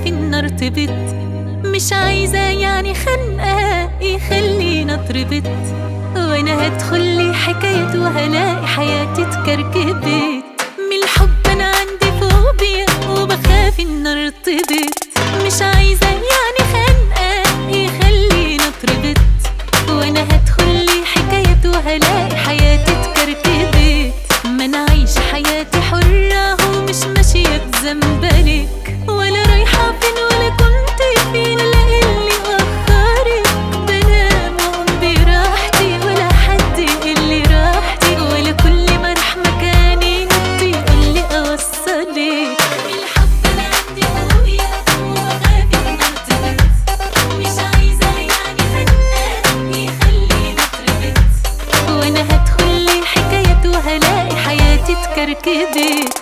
وبخاف ان ارتبط مش عايزة يعني خنقة يخلينا اتربط وانا هدخل لي حكاية وهلاقي حياتي اتكركبت من الحب انا عندي فوبيا وبخاف ان ارتبط مش عايزة يعني خنقة يخلينا اتربط وانا هدخل لي حكاية وهلاقي حياتي اتكركبت ما انا عايشة حياتي حرة ومش ماشية بزنبلك ولا رايحة فين ولا كنت فين لا اللي أخرك بنام وأقوم براحتي ولا حد اللي راحتي ولا كل ما أروح مكاني انت يقولي أوصلك الحب أنا عندي فوبيا وبخاف إن أرتبط مش عايزة يعني خنقة يخليني أتربط وأنا هدخل لي حكاية وهلاقي حياتي اتكركبت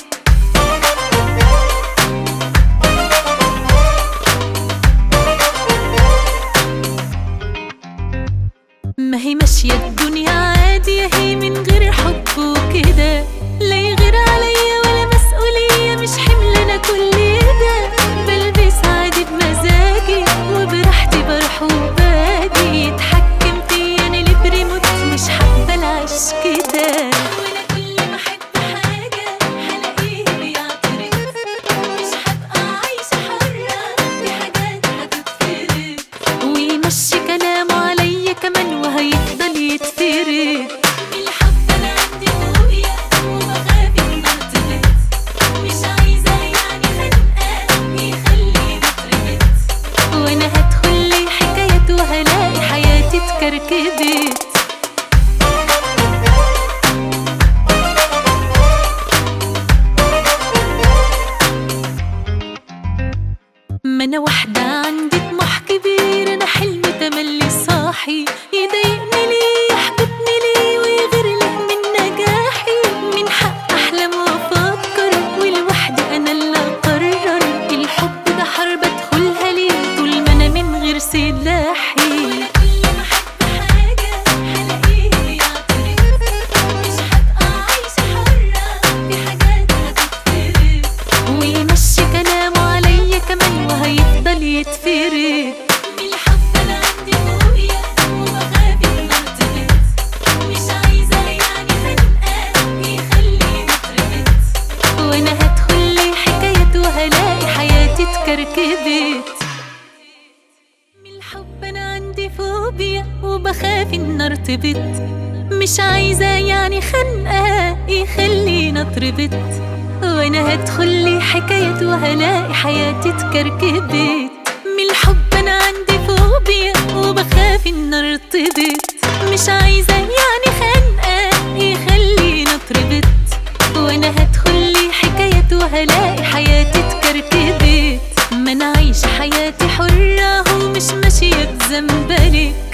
ما هي ماشية الدنيا عادي هي من غير حب وكده لا يغير عليا ولا مسؤولية مش حمل أنا كل ده بلبس عادي بمزاجي وبراحتي بروح وباجي يتحكم فيا أنا اللي بريموت مش حابة العيش كده وأنا كل ما أحب حاجة هلاقيه بيعترض مش هبقى عايشة حرة في حاجات هتتفرض ويمشي كلامه عليا كمان وهيفضل يتفرد الحب انا عندي فوبيا وبخاف ان ارتبط مش عايزه يعني خنقه يخليني اتربط وانا هدخل لي حكاية وهلاقي حياتي اتكركبت ما انا واحدة عندي طموح كبير انا حلم تملي صاحي يضايقني ليه يحبطني ليه ويغير له من نجاحي من حق احلم وافكر ولوحدي انا اللي اقرر الحب ده حرب ادخلها ليه طول ما انا من غير سلاحي كل ما احب حاجة هلاقيه بيعترض مش هبقى عايشة حرة في حاجات هتتفرض ويمشي كلامه عليا كمان وهيفضل يتفرد من الحب انا عندي فوبيا وبخاف ان ارتبط مش عايزة يعني خنقة يخليني اتربط وانا هدخل لي حكاية وهلاقي حياتي اتكركبت من الحب انا عندي فوبيا وبخاف ان ارتبط مش عايزة يعني خنقة يخليني اتربط وانا هدخل لي حكاية وهلاقي حياتي اتكركبت من الحب انا عندي فوبيا وبخاف ان ارتبط مش عايزة يعني خنقة يخليني اتربط وانا هدخل لي حكاية وهلاقي حياتي اتكركبت ما انا عايشة حياتي حرة ومش ماشية بزنبلك